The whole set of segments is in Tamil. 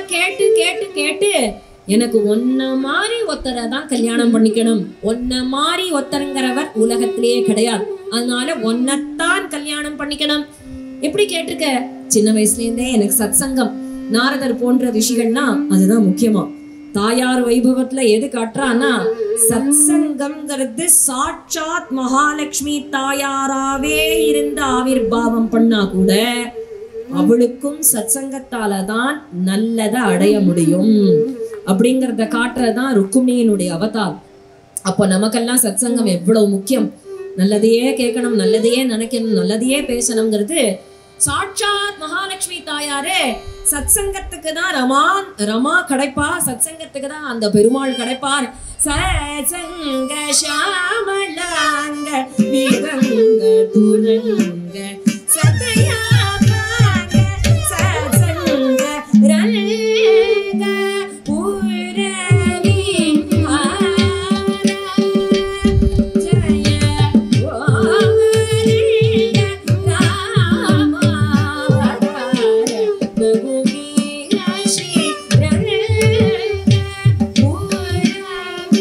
கேட்டு கேட்டு கேட்டு எனக்கு ஒன்ன மாதிரி ஒருத்தரை தான் கல்யாணம் பண்ணிக்கணும் ஒன்ன மாதிரி ஒருத்தருங்கிறவர் உலகத்திலேயே கிடையாது அதனால ஒன்னத்தான் கல்யாணம் பண்ணிக்கணும் எப்படி கேட்டிருக்க சின்ன வயசுல இருந்தே எனக்கு சத்சங்கம் நாரதர் போன்ற ரிஷிகள்னா அதுதான் முக்கியமா தாயார் வைபவத்துல எது காட்டுறான்னா சத்சங்கம்ங்கிறது சாட்சாத் மகாலட்சுமி தாயாராவே இருந்து ஆவிர்பாவம் பண்ணா கூட அவளுக்கும் சத்சங்கத்தால தான் நல்லதை அடைய முடியும் அப்படிங்கறத காட்டுறதுதான் ருக்குமியினுடைய அவதார் அப்போ நமக்கெல்லாம் சத்சங்கம் எவ்வளவு முக்கியம் நல்லதையே கேட்கணும் நல்லதையே நினைக்கணும் நல்லதையே பேசணுங்கிறது சாட்சாத் மகாலட்சுமி தாயாரே சத்சங்கத்துக்கு தான் ரமா ரமா கிடைப்பா சத்சங்கத்துக்கு தான் அந்த பெருமாள் கிடைப்பார் சத்சங்க ஷாமலாங்க விகங்க துரங்க சதயா பாங்க சத்சங்க ரங்க புரவி ஜய ஓரங்க ராமாவதார ரகுவீர ஸ்ரீ ரங்க புரவி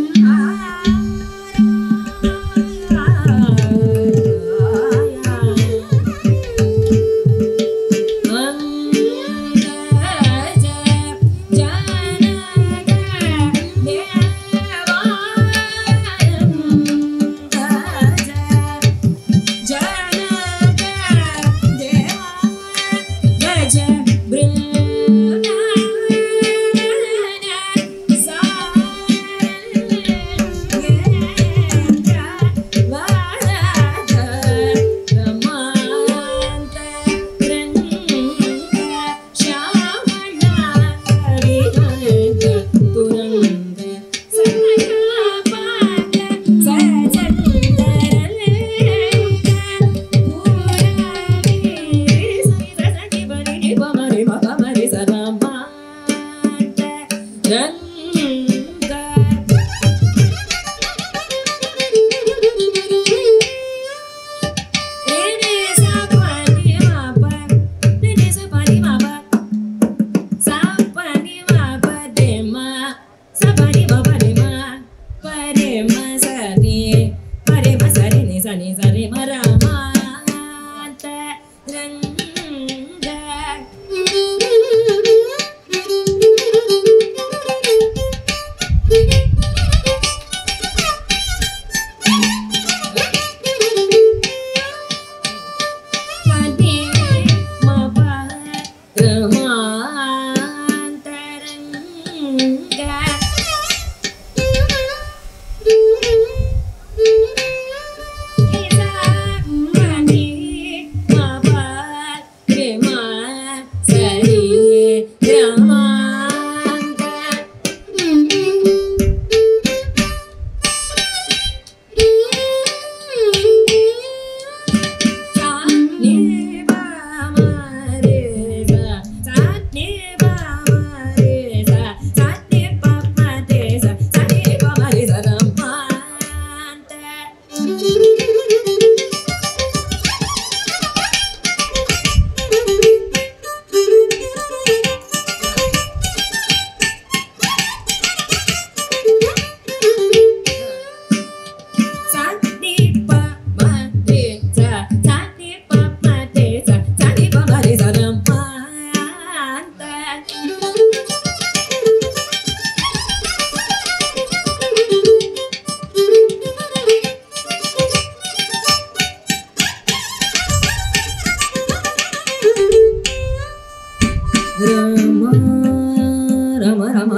ரம ரம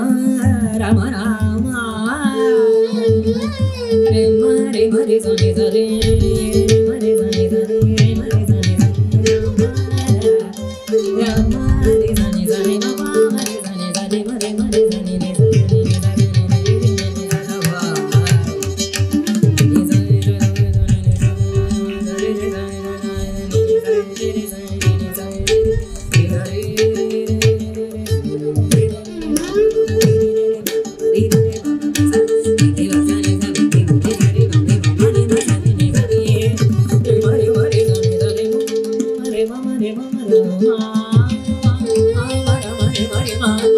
ரம ராமா ரே மரி மரி சனி சரி மரி சனி சரி மரி சனி சரி ராம ரி சனி சரி மப மரி சனி சரி மரி மரி சனி ரி சரி ரி சரி ரி ரி ரி ரி சரவா Thank you.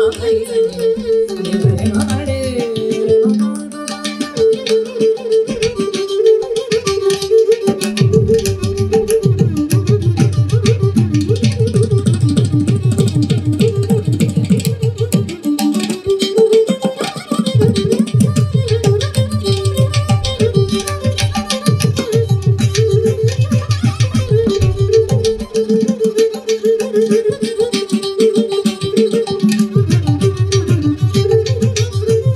Thank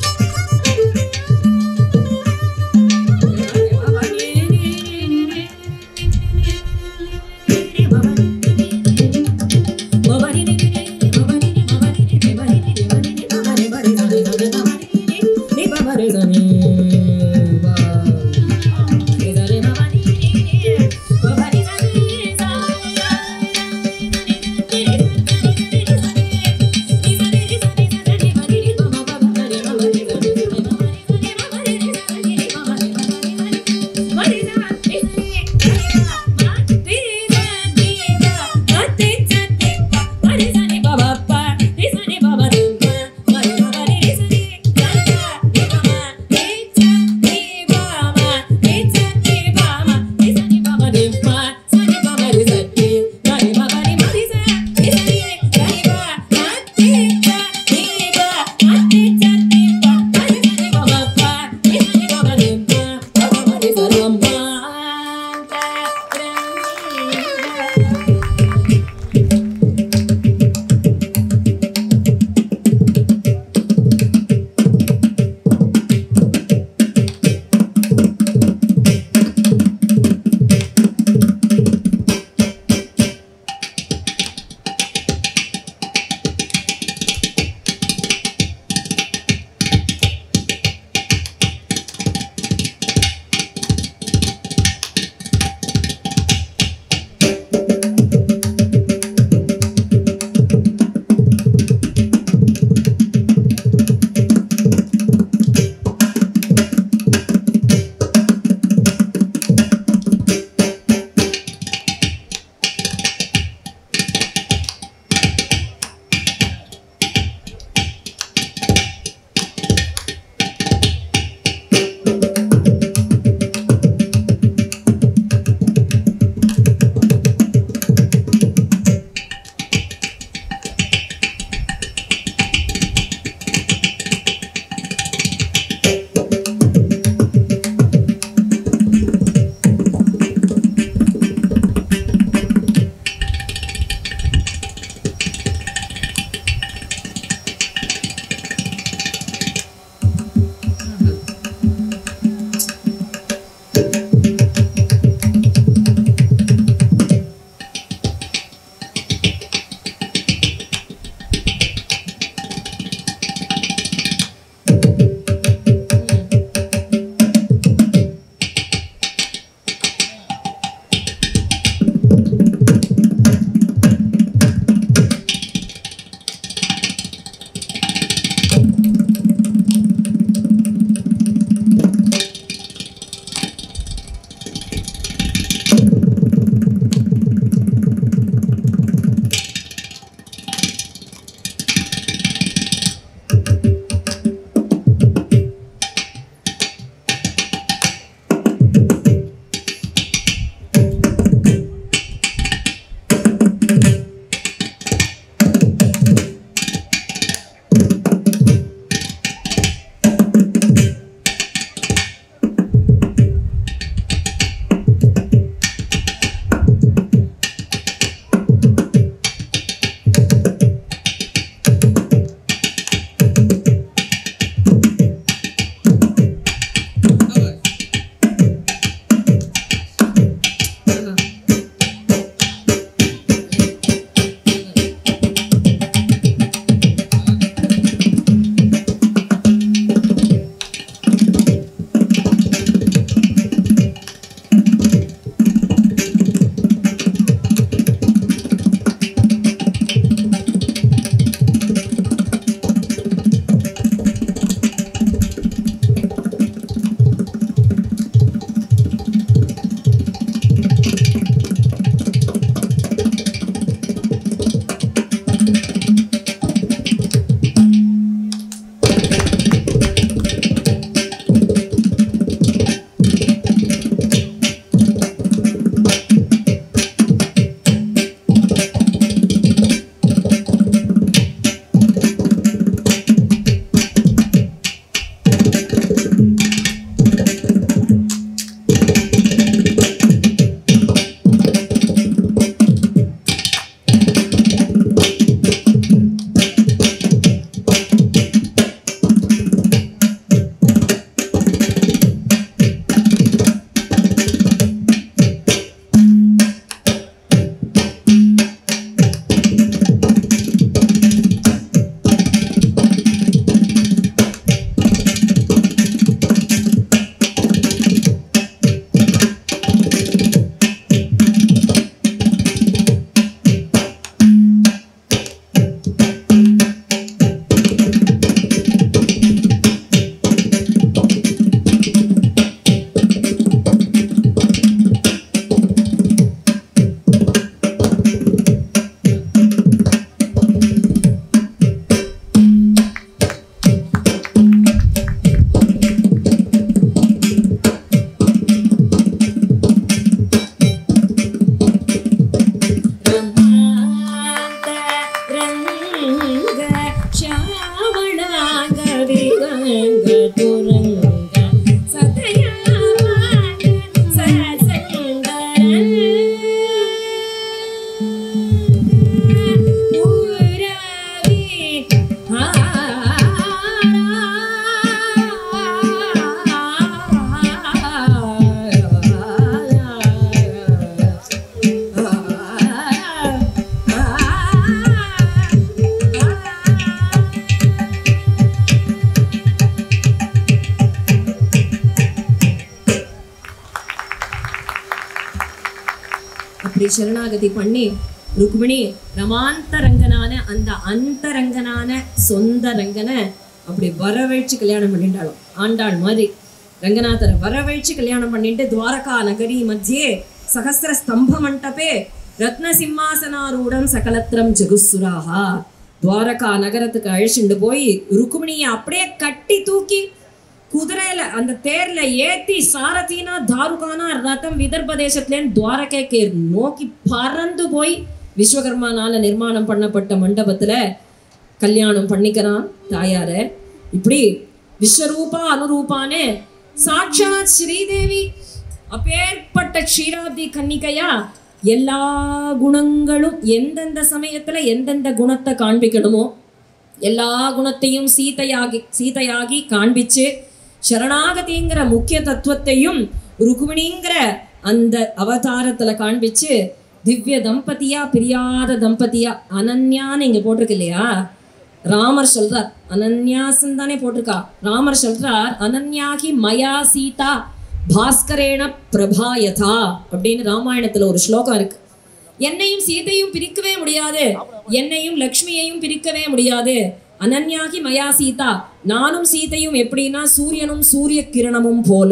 அப்படி சரணாகதி பண்ணி ருக்மிணி ரமாந்தரங்கனான அந்த அந்தரங்கனான சொந்த ரங்கனை அப்படி வரவழைச்சு கல்யாணம் பண்ணிட்டாலும் ஆண்டாள் மாதிரி ரங்கநாதரை வரவழைச்சு கல்யாணம் பண்ணிட்டு துவாரகா நகரி மத்தியே சகசிர ஸ்தம்ப மண்டபே ரத்ன சிம்மாசனாரூடம் சகலத்திரம் ஜெகுசுராகா துவாரகா நகரத்துக்கு அழைச்சிட்டு போய் ருக்மிணியை அப்படியே கட்டி தூக்கி குதிரையில அந்த தேர்ல ஏத்தி சாரதினா தாருகானா ரதம் விதர்ப தேசத்துலேருந்து துவாரகைக்கு நோக்கி பறந்து போய் விஸ்வகர்மானால நிர்மாணம் பண்ணப்பட்ட மண்டபத்துல கல்யாணம் பண்ணிக்கிறான் தாயார இப்படி விஸ்வரூபா அனுரூபான்னு சாட்சாத் ஸ்ரீதேவி அப்பேற்பட்ட க்ஷீராப்தி கன்னிகையா எல்லா குணங்களும் எந்தெந்த சமயத்துல எந்தெந்த குணத்தை காண்பிக்கணுமோ எல்லா குணத்தையும் சீதையாகி சீதையாகி காண்பிச்சு சரணாகதிங்கிற முக்கிய தத்துவத்தையும் ருக்மிணிங்கிற அந்த அவதாரத்துல காண்பிச்சு திவ்ய தம்பதியா பிரியாத தம்பதியா அனன்யான்னு இங்க போட்டிருக்கு இல்லையா ராமர் சொல்றார் அனன்யாசன் தானே போட்டிருக்கா ராமர் சொல்றார் அனன்யாகி மயா சீதா பாஸ்கரேண பிரபாயதா அப்படின்னு ராமாயணத்துல ஒரு ஸ்லோகம் இருக்கு என்னையும் சீதையும் பிரிக்கவே முடியாது என்னையும் லக்ஷ்மியையும் பிரிக்கவே முடியாது அனன்யாகி மயா சீதா நானும் சீதையும் எப்படின்னா சூரியனும் சூரிய கிரணமும் போல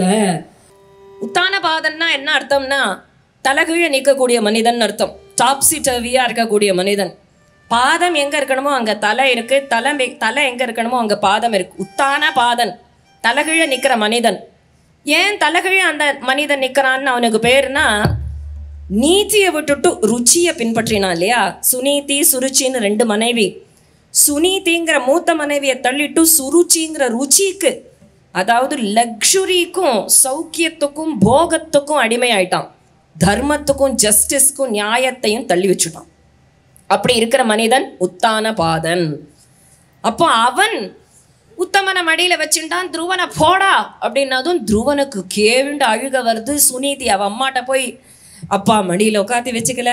உத்தானபாதன்னா என்ன அர்த்தம்னா தலகீழ நிற்கக்கூடிய மனிதன் அர்த்தம் டாப்ஸி டர்வியா இருக்கக்கூடிய மனிதன் பாதம் எங்க இருக்கணுமோ அங்க தலை இருக்கு தலை மே- தலை எங்க இருக்கணுமோ அங்க பாதம் இருக்கு உத்தான பாதன் தலகீழ நிக்கிற மனிதன் ஏன் தலகீழ அந்த மனிதன் நிக்கிறான்னு அவனுக்கு பேருனா நீதியை விட்டுட்டு ருச்சியை பின்பற்றினான் இல்லையா சுனீதி சுருச்சின்னு ரெண்டு மனைவி சுனீதிங்கிற மூத்த மனைவியை தள்ளிட்டு சுருச்சிங்கிற ருச்சிக்கு அதாவது லக்ஸுரிக்கும் சௌக்கியத்துக்கும் போகத்துக்கும் அடிமை ஆயிட்டான் தர்மத்துக்கும் ஜஸ்டிஸ்க்கும் நியாயத்தையும் தள்ளி வச்சுட்டான் அப்படி இருக்கிற மனிதன் உத்தான பாதன் அப்போ அவன் உத்தமனை மடியில வச்சுட்டான் துருவனை போடா அப்படின்னதும் துருவனுக்கு கேவிண்டு அழுக வருது சுனீதி அவ அம்மாட்ட போய் அப்பா மடியில உட்காத்தி வச்சுக்கல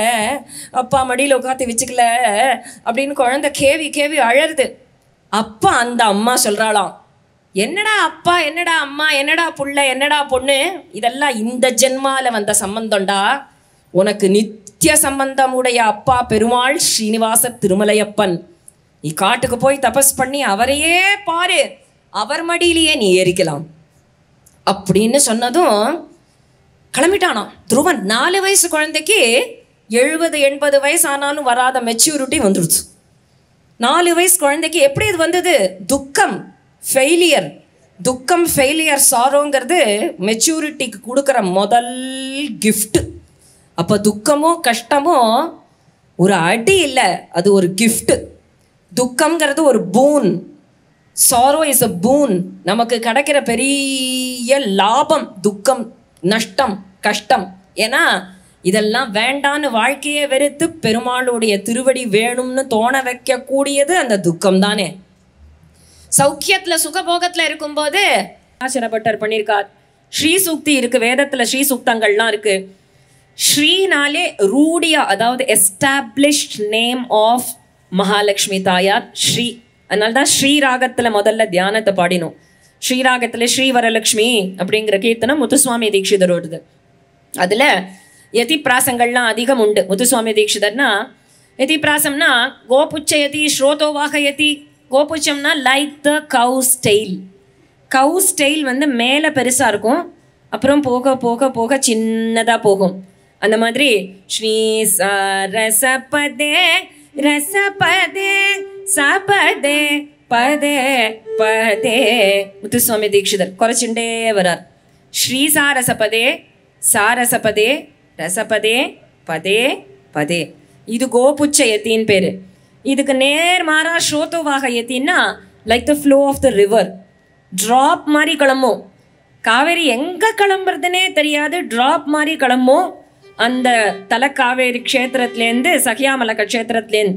அப்பா மடியில உட்காத்தி வச்சுக்கல அப்படின்னு குழந்தை கேவி கேவி அழறுது அப்பா அந்த அம்மா சொல்றாளாம் என்னடா அப்பா என்னடா அம்மா என்னடா புள்ள என்னடா பொண்ணு இதெல்லாம் இந்த ஜென்மால வந்த சம்பந்தம்டா உனக்கு நித்திய சம்பந்தம் உடைய அப்பா பெருமாள் ஸ்ரீனிவாச திருமலையப்பன் நீ காட்டுக்கு போய் தபஸ் பண்ணி அவரையே பாரு அவர் மடியிலேயே நீ ஏறிக்கலாம் அப்படின்னு சொன்னதும் கிளம்பிட்டானாம் துருவன் நாலு வயசு குழந்தைக்கு எழுபது எண்பது வயசு ஆனாலும் வராத மெச்சூரிட்டி வந்துடுச்சு நாலு வயசு குழந்தைக்கு எப்படி இது வந்தது துக்கம் ஃபெயிலியர் துக்கம் ஃபெயிலியர் சாரோங்கிறது மெச்சூரிட்டிக்கு கொடுக்குற முதல் gift அப்போ துக்கமோ கஷ்டமோ ஒரு அடி இல்லை அது ஒரு gift துக்கம்ங்கிறது ஒரு பூன் சாரோ இஸ் அ பூன் நமக்கு கிடைக்கிற பெரிய லாபம் துக்கம் நஷ்டம் கஷ்டம் ஏன்னா இதெல்லாம் வேண்டான்னு வாழ்க்கையை வெறுத்து பெருமாளுடைய திருவடி வேணும்னு தோண வைக்கக்கூடியது அந்த துக்கம் தானே சௌக்கியத்துல சுகபோகத்துல இருக்கும்போது ஆசிரப்பட்டர் பண்ணியிருக்கார் ஸ்ரீ சூக்தி இருக்கு வேதத்துல ஸ்ரீ சூக்தங்கள்லாம் இருக்கு ஸ்ரீனாலே ரூடியா அதாவது எஸ்டாப்ளிஷ்ட் நேம் ஆஃப் மகாலட்சுமி தாயார் ஸ்ரீ அதனால தான் ஸ்ரீராகத்துல முதல்ல தியானத்தை பாடினோம் ஸ்ரீராகத்துல ஸ்ரீ வரலட்சுமி அப்படிங்கிற கீர்த்தனம் முத்துசுவாமி தீட்சிதரோடது அதுல யதி பிராசங்கள்லாம் அதிகம் உண்டு முத்துசுவாமி தீட்சிதர்னா யதி பிராசம்னா கோபுச்சயதி ஸ்ரோதோவாகயதி கோபுச்சம்னா லைக் த கவு ஸ்டைல் கவு ஸ்டைல் வந்து மேலே பெருசாக இருக்கும் அப்புறம் போக போக போக சின்னதாக போகும் அந்த மாதிரி ஸ்ரீ ச ரசபதே ரசபதே சபதே பதே பதே முத்துசுவாமி தீட்சிதர் குறைச்சுட்டே வரார் ஸ்ரீ சாரசபதே சாரசபதே ரசபதே பதே பதே இது கோபுச்ச யத்தின் பேர் இதுக்கு நேர் மாறா ஸ்ரோதோவாக யத்தின்னா like the flow of the river drop மாதிரி கிளம்பும் காவேரி எங்கே கிளம்புறதுனே தெரியாது ட்ராப் மாதிரி கிளம்பும் அந்த தலக்காவேரி க்ஷேத்திரத்துலேருந்து சகியாமலக்க க்ஷேத்திரத்துலேருந்து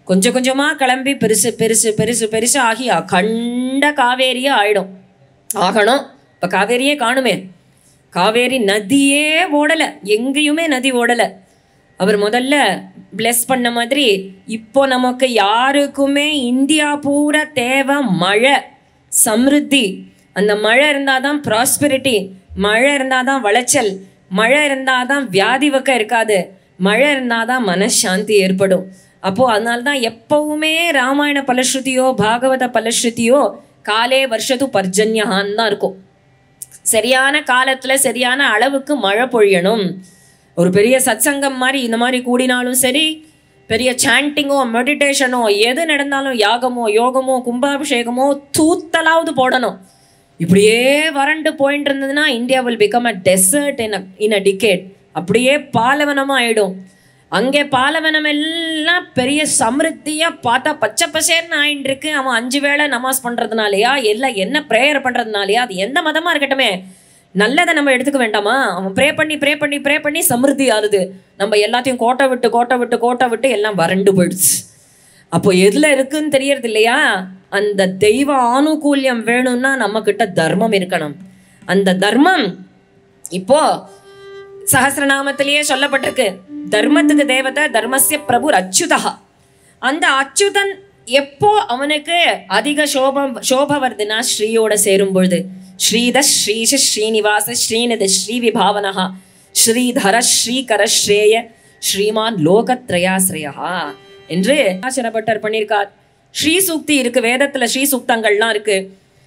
கொஞ்சம் கொஞ்சமாக கிளம்பி பெருசு பெருசு பெருசு பெருசு ஆகி அகண்ட காவேரியே ஆயிடும் ஆகணும் இப்போ காவேரியே காணுமே காவேரி நதியே ஓடலை எங்கேயுமே நதி ஓடலை அவர் முதல்ல bless பண்ண மாதிரி இப்போ நமக்கு யாருக்குமே இந்தியா பூரா தேவை மழை சம்ருத்தி அந்த மழை இருந்தால் தான் ப்ராஸ்பெரிட்டி மழை இருந்தால் தான் விளைச்சல் மழை இருந்தால் தான் வியாதி வக்கம் இருக்காது மழை இருந்தால் தான் மனசாந்தி ஏற்படும் அப்போது அதனால தான் எப்பவுமே ராமாயண பலஸ்ருதியோ பாகவத பலஸ்ருதியோ காலே வருஷத்து பர்ஜன்யகான்னு தான் இருக்கும் சரியான காலத்தில் சரியான அளவுக்கு மழை பொழியணும் ஒரு பெரிய சத்சங்கம் மாதிரி இந்த மாதிரி கூடினாலும் சரி பெரிய சாண்டிங்கோ மெடிடேஷனோ எது நடந்தாலும் யாகமோ யோகமோ கும்பாபிஷேகமோ தூத்தலாவது போடணும் இப்படியே வறண்டு போயிட்டு இருந்ததுன்னா India will become a desert in in a decade அப்படியே பாலைவனமாக ஆயிடும் அங்கே பாலைவனம் எல்லாம் பெரிய சமிருத்தியாக பார்த்தா பச்சை பசேர்னு ஆயிட்டு இருக்கு அவன் அஞ்சு வேளை நமாஸ் பண்ணுறதுனாலயா இல்லை என்ன ப்ரேயர் பண்ணுறதுனாலயா அது எந்த மதமாக இருக்கட்டுமே நல்லதை நம்ம எடுத்துக்க வேண்டாமா அவன் ப்ரே பண்ணி ப்ரே பண்ணி ப்ரே பண்ணி சமிருத்தி ஆகுது நம்ம எல்லாத்தையும் கோட்டை விட்டு கோட்டை விட்டு கோட்டை விட்டு எல்லாம் வறண்டு போயிடுச்சு அப்போ எதில் இருக்குன்னு தெரியறது இல்லையா அந்த தெய்வ ஆணுகூல்யம் வேணும்னா நம்மக்கிட்ட தர்மம் இருக்கணும் அந்த தர்மம் இப்போ சஹசிரநாமத்திலேயே சொல்லப்பட்டிருக்கு தர்மத்துக்கு தேவதை தர்மஸ்ய பிரபு அச்சுதா அந்த அச்சுதன் எப்போ அவனுக்கு அதிக சோபம் சோப வருதுன்னா ஸ்ரீயோட சேரும் பொழுது ஸ்ரீத ஸ்ரீஷ ஸ்ரீனிவாச ஸ்ரீநித ஸ்ரீ விபாவனஹா ஸ்ரீதர ஸ்ரீகர ஸ்ரேய ஸ்ரீமான் லோகத்ரயாஸ்ரயா என்று ஆச்சரப்பட்டர் பண்ணியிருக்கார் ஸ்ரீ சூக்தி இருக்கு வேதத்துல ஸ்ரீ சூக்தங்கள்லாம் இருக்கு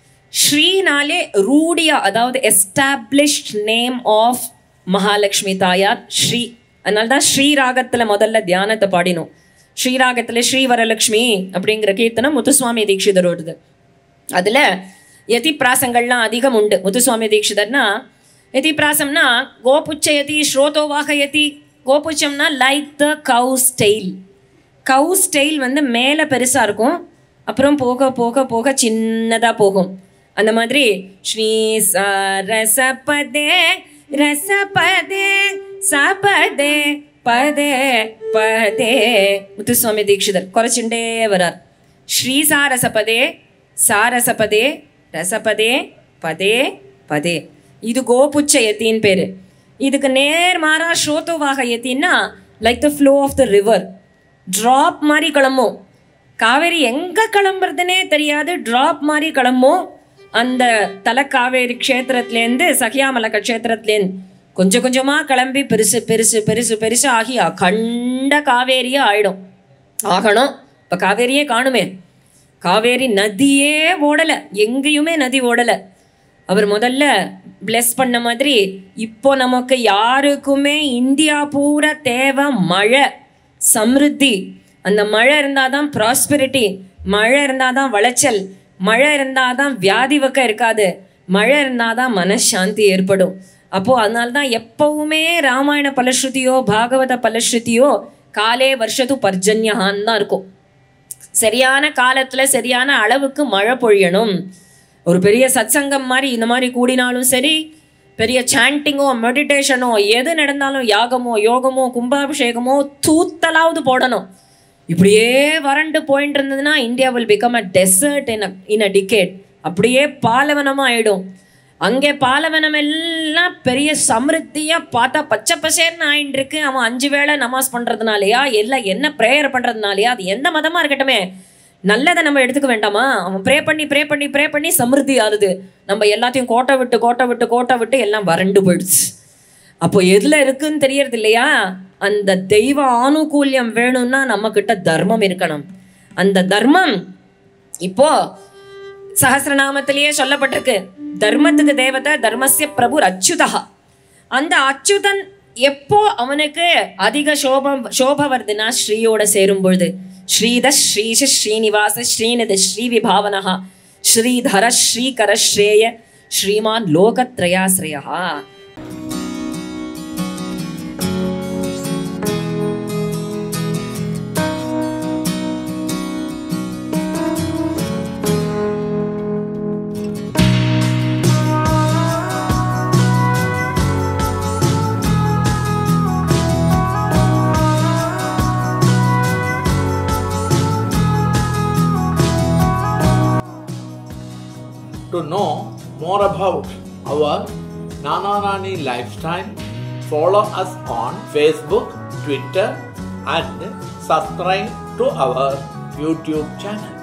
ஸ்ரீனாலே ரூடியா அதாவது எஸ்டாப்ளிஷ்ட் நேம் ஆஃப் மகாலட்சுமி தாயார் ஸ்ரீ அதனால தான் ஸ்ரீராகத்தில் முதல்ல தியானத்தை பாடினோம் ஸ்ரீராகத்தில் ஸ்ரீ வரலட்சுமி அப்படிங்கிற கீர்த்தனம் முத்துசுவாமி தீட்சிதரோடது அதில் யதி பிராசங்கள்லாம் அதிகம் உண்டு முத்துசுவாமி தீட்சிதர்னா யதி பிராசம்னா கோபுச்சயதி ஸ்ரோதோவாகயதி கோபுச்சம்னா லைக் த கவு ஸ்டைல் கவு ஸ்டைல் வந்து மேலே பெருசாக இருக்கும் அப்புறம் போக போக போக சின்னதாக போகும் அந்த மாதிரி ஸ்ரீ ச ரசபதே ரசபதே சபதே பதே பதே முத்துசுவாமி தீட்சிதர் குறைச்சுண்டே வரார் ஸ்ரீ சாரசபதே சாரசபதே ரசபதே பதே பதே இது கோபுச்ச யத்தின்னு பேர் இதுக்கு நேர் மாறா ஸ்ரோதோவாக யத்தின்னா like the flow of the river drop மாதிரி கிளம்பும் காவேரி எங்கே கிளம்புறதுனே தெரியாது ட்ராப் மாதிரி கிளம்பும் அந்த தலக்காவேரி க்ஷேத்திரத்துலேருந்து சகியாமலக்க க்ஷேத்திரத்துலேருந்து கொஞ்சம் கொஞ்சமாக கிளம்பி பெருசு பெருசு பெருசு பெருசு ஆகி அகண்ட காவேரியே ஆயிடும் ஆகணும் இப்போ காவேரியே காணுமே காவேரி நதியே ஓடலை எங்கேயுமே நதி ஓடலை அவர் முதல்ல bless பண்ண மாதிரி இப்போ நமக்கு யாருக்குமே இந்தியா பூரா தேவை மழை சம்ருத்தி அந்த மழை இருந்தால் தான் ப்ராஸ்பெரிட்டி மழை இருந்தால் தான் விளைச்சல் மழை இருந்தால் தான் வியாதி வக்கம் இருக்காது மழை இருந்தால் தான் மனசாந்தி ஏற்படும் அப்போது அதனால தான் எப்பவுமே ராமாயண பலஸ்ருதியோ பாகவத பலஸ்ருதியோ காலே வருஷத்து பர்ஜன்யகான்னு தான் இருக்கும் சரியான காலத்தில் சரியான அளவுக்கு மழை பொழியணும் ஒரு பெரிய சத்சங்கம் மாதிரி இந்த மாதிரி கூடினாலும் சரி பெரிய சாண்டிங்கோ மெடிடேஷனோ எது நடந்தாலும் யாகமோ யோகமோ கும்பாபிஷேகமோ தூத்தலாவது போடணும் இப்படியே வறண்டு போயிட்டு இருந்ததுன்னா India will become a desert in in a decade அப்படியே பாலைவனமாக ஆயிடும் அங்கே பாலைவனம் எல்லாம் பெரிய சமிருத்தியாக பார்த்தா பச்சை பசேர்னு ஆயிட்டு இருக்கு அவன் அஞ்சு வேளை நமாஸ் பண்ணுறதுனாலயா இல்லை என்ன ப்ரேயர் பண்ணுறதுனாலயா அது எந்த மதமாக இருக்கட்டுமே நல்லதை நம்ம எடுத்துக்க வேண்டாமா அவன் ப்ரே பண்ணி ப்ரே பண்ணி ப்ரே பண்ணி சமிருத்தி ஆகுது நம்ம எல்லாத்தையும் கோட்டை விட்டு கோட்டை விட்டு கோட்டை விட்டு எல்லாம் வறண்டு போயிடுச்சு அப்போ எதில் இருக்குன்னு தெரியறது இல்லையா அந்த தெய்வ ஆணுகூல்யம் வேணும்னா நம்மக்கிட்ட தர்மம் இருக்கணும் அந்த தர்மம் இப்போ சஹசிரநாமத்திலேயே சொல்லப்பட்டிருக்கு தர்மத்துக்கு தேவதை தர்மஸ்ய பிரபு அச்சுதா அந்த அச்சுதன் எப்போ அவனுக்கு அதிக சோபம் சோப வருதுன்னா ஸ்ரீயோட சேரும் பொழுது ஸ்ரீத ஸ்ரீஷ ஸ்ரீனிவாச ஸ்ரீநித ஸ்ரீ விபாவனஹா ஸ்ரீதர ஸ்ரீகர ஸ்ரேய ஸ்ரீமான் லோகத்ரயாஸ்ரயா to know more about our Nana Nani lifestyle, follow us on Facebook, Twitter, and subscribe to our YouTube channel.